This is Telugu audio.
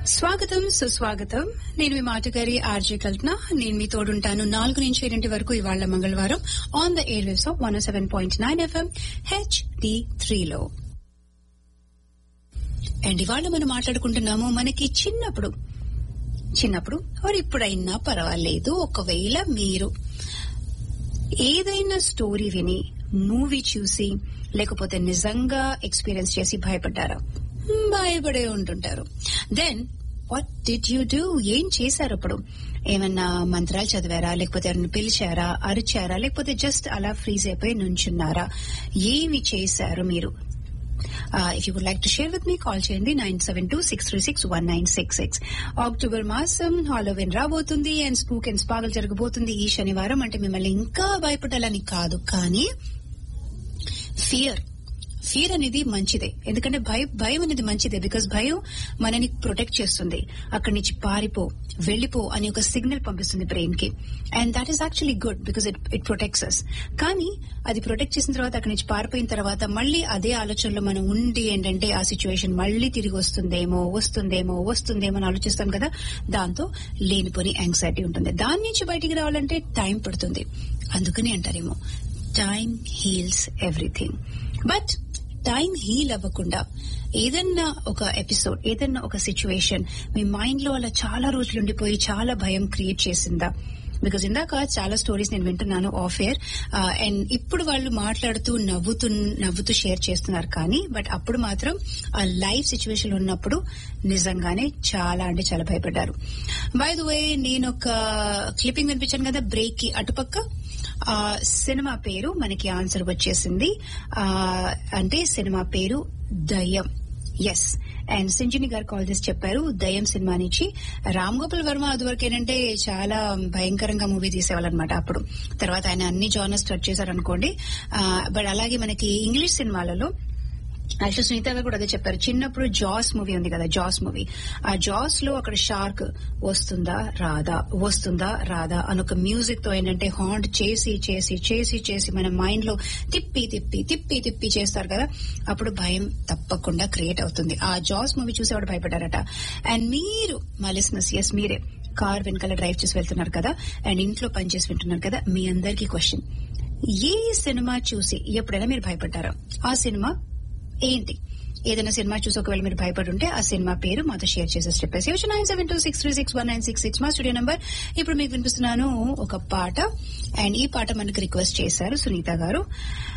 స్వాగతం సుస్వాగతం నేను మీ మాటగారి ఆర్జే కల్పన నేను మీ తోడుంటాను నాలుగు నుంచి ఏడింటి వరకు ఇవాళ మంగళవారం on the air waves of one seven point nine FM H D త్రీలో అండ్ ఇవాళ మనం మాట్లాడుకుంటున్నాము మనకి చిన్నప్పుడు చిన్నప్పుడు మరి ఇప్పుడైనా పర్వాలేదు ఒకవేళ మీరు ఏదైనా స్టోరీ విని మూవీ చూసి లేకపోతే నిజంగా ఎక్స్పీరియన్స్ చేసి భయపడ్డారా భయపడే ఉంటుంటారు then what did you do ఏం చేశారు అప్పుడు ఏమన్నా మంత్రాలు చదివారా లేకపోతే ఎవరిని పిలిచారా అరిచారా లేకపోతే జస్ట్ అలా ఫ్రీజ్ అయిపోయి నుంచున్నారా ఏమి చేశారు మీరు if you would like to share with మీ కాల్ చేయండి nine seven two six three six one nine six six October మాసం హాలోవిన్ రాబోతుంది అండ్ స్పూక్ అండ్ స్పాగల్ జరగబోతుంది ఈ శనివారం అంటే మిమ్మల్ని ఇంకా భయపడాలని కాదు కానీ ఫియర్ ఫియర్ అనేది మంచిదే ఎందుకంటే భయం భయం అనేది మంచిదే బికాస్ భయం మనని ప్రొటెక్ట్ చేస్తుంది అక్కడి నుంచి పారిపో వెళ్లిపో అని ఒక సిగ్నల్ పంపిస్తుంది బ్రెయిన్ కి and that is actually good because it it protects us కానీ అది ప్రొటెక్ట్ చేసిన తర్వాత అక్కడి నుంచి పారిపోయిన తర్వాత మళ్ళీ అదే ఆలోచనలో మనం ఉండి ఏంటంటే ఆ సిచ్యువేషన్ మళ్ళీ తిరిగి వస్తుందేమో వస్తుందేమో వస్తుందేమో అని ఆలోచిస్తాం కదా దాంతో లేనిపోని యాంగ్జైటీ ఉంటుంది దాని నుంచి బయటికి రావాలంటే టైం పడుతుంది అందుకని అంటారేమో time heals everything but time heal అవ్వకుండా ఏదన్నా ఒక ఎపిసోడ్ ఏదన్నా ఒక సిచ్యువేషన్ మీ మైండ్ లో అలా చాలా రోజులు ఉండిపోయి చాలా భయం క్రియేట్ చేసిందా బికాజ్ ఇందాక చాలా స్టోరీస్ నేను వింటున్నాను ఆఫ్ ఎయిర్ అండ్ ఇప్పుడు వాళ్ళు మాట్లాడుతూ నవ్వుతూ నవ్వుతూ షేర్ చేస్తున్నారు కానీ బట్ అప్పుడు మాత్రం ఆ లైవ్ సిచ్యువేషన్ ఉన్నప్పుడు నిజంగానే చాలా అంటే చాలా భయపడ్డారు బై ద వే నేను ఒక క్లిప్పింగ్ వినిపించాను కదా బ్రేక్ కి అటుపక్క ఆ సినిమా పేరు మనకి ఆన్సర్ వచ్చేసింది ఆ అంటే సినిమా పేరు దయ్యం ఎస్ అండ్ సింజని గారు కాల్ చేసి చెప్పారు దయ్యం సినిమా నుంచి రామ్ గోపాల్ వర్మ అదివరకు ఏంటంటే చాలా భయంకరంగా మూవీ తీసేవాళ్ళనమాట అప్పుడు తర్వాత ఆయన అన్ని జానర్స్ టచ్ చేశారనుకోండి బట్ అలాగే మనకి ఇంగ్లీష్ సినిమాలలో యాక్చువల్ సునీత గారు కూడా అదే చెప్పారు చిన్నప్పుడు జాస్ మూవీ ఉంది కదా జాస్ మూవీ ఆ జాస్ లో అక్కడ షార్క్ వస్తుందా రాదా వస్తుందా రాదా అని ఒక మ్యూజిక్ తో ఏంటంటే హాంట్ చేసి చేసి చేసి చేసి మన మైండ్ లో తిప్పి తిప్పి తిప్పి తిప్పి చేస్తారు కదా అప్పుడు భయం తప్పకుండా క్రియేట్ అవుతుంది ఆ జాస్ మూవీ చూసేవాడు భయపడ్డారట అండ్ మీరు మా లిసినర్స్ ఎస్ మీరే కార్ వెనకాల డ్రైవ్ చేసి వెళ్తున్నారు కదా అండ్ ఇంట్లో పనిచేసి వింటున్నారు కదా మీ అందరికీ క్వశ్చన్ ఏ సినిమా చూసి ఎప్పుడైనా మీరు భయపడ్డారా ఆ సినిమా ఏంటి ఏదైనా సినిమా చూసి ఒకవేళ మీరు భయపడి ఉంటే ఆ సినిమా పేరు మాతో షేర్ చేసేసి చెప్పేసి వచ్చి nine seven two six three six one nine six six మా స్టూడియో నంబర్ ఇప్పుడు మీకు వినిపిస్తున్నాను ఒక పాట అండ్ ఈ పాట మనకు రిక్వెస్ట్ చేశారు సునీత గారు